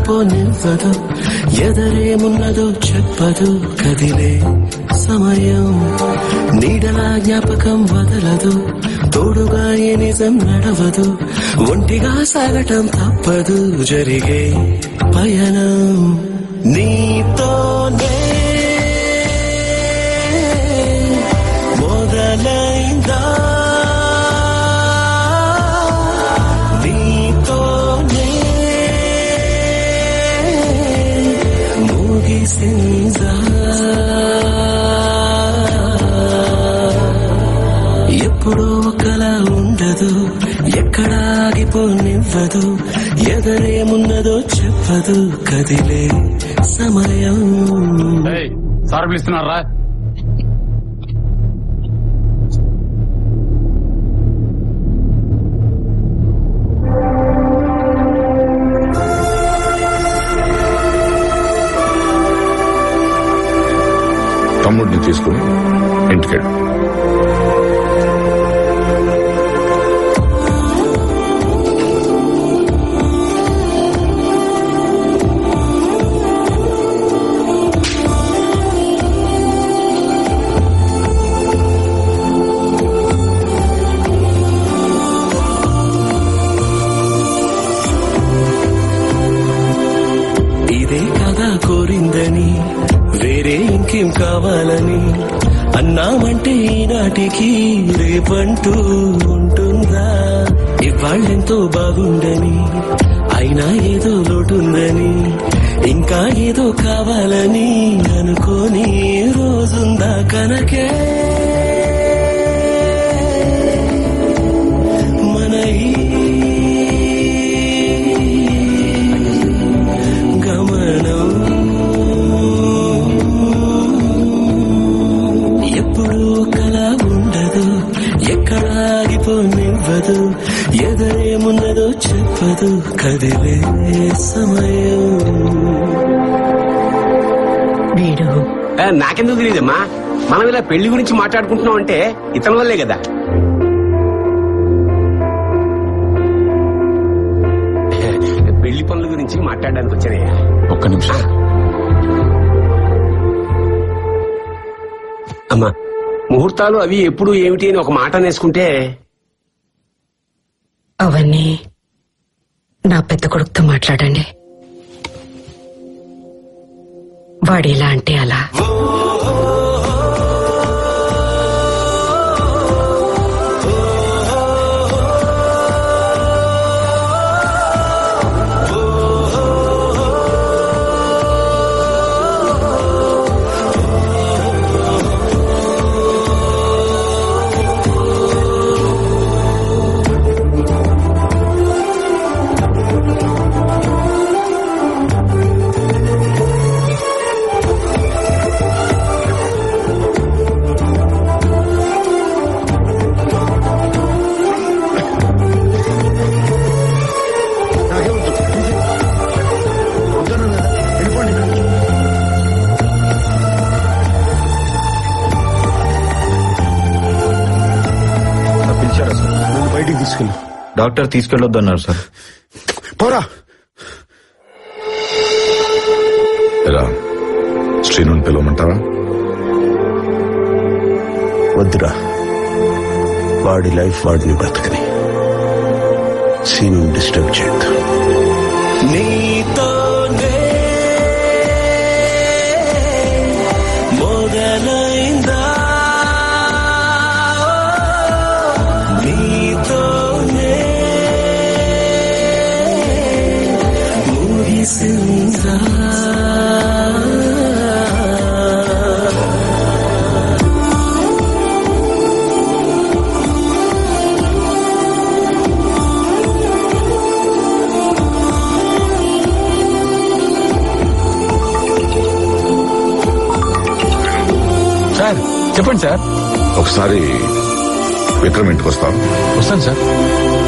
ఆగిపోనివ్వదు ఎదరేమున్నదో చెప్పదు కదిలే సమయం నీడలా జ్ఞాపకం వదలదు తోడుగా ఏ నిజం నడవదు ఒంటిగా సాగటం తప్పదు జరిగే పయనం నీతోనే మొదలైందా నీతోనే ముగిసిందా ఎప్పుడూ ఒకలా ఉండదు ఎక్కడ ఆగిపోనివ్వదు ఎదరేమున్నదో చెప్పదు కదిలే సమయం సార్ పిలుస్తున్నారా తమ్ముడిని తీసుకుని ఇంటికెళ్ళు ఇదే కదా కోరిందని వేరే ఇంకేం కావాలని అన్నామంటే ఈనాటికి రేపంటూ ఉంటుందా ఇవాళ్ళెంతో బాగుండని అయినా ఏదో లోటుందని ఇంకా ఏదో కావాలని అనుకోని రోజుందా కనకే మన ఈ గమనం ఎప్పుడు ఒకలా ఉండదు ఎక్కడ ఆగిపోనివ్వదు ఎదరేమున్నదో చెప్పదు కదిలే సమయం వీడు ఆ, నాకెందుకు తెలియదమ్మా మనం ఇలా పెళ్లి గురించి మాట్లాడుకుంటున్నాం అంటే ఇతని వల్లే కదా పెళ్లి పనుల గురించి మాట్లాడడానికి వచ్చానయ్యా ఒక్క నిమిషం అమ్మా ముహూర్తాలు అవి ఎప్పుడు ఏమిటి అని ఒక మాట నేసుకుంటే అవన్నీ నా పెద్ద కొడుకుతో మాట్లాడండి వాడు ఇలా అంటే అలా పిలిచారా సార్ నన్ను బయటికి తీసుకెళ్ళి డాక్టర్ తీసుకెళ్ళొద్దన్నారు సార్ పోరా ఎలా శ్రీనుని పిలవమంటావా వద్దురా వాడి లైఫ్ వాడిని బ్రతకని సీను డిస్టర్బ్ చేయొద్దు నీతోనే మొదలైందా నీతోనే ముగిసిందా సార్ చెప్పండి సార్ ఒకసారి విక్రమ్ ఇంటికి వస్తాం వస్తాను సార్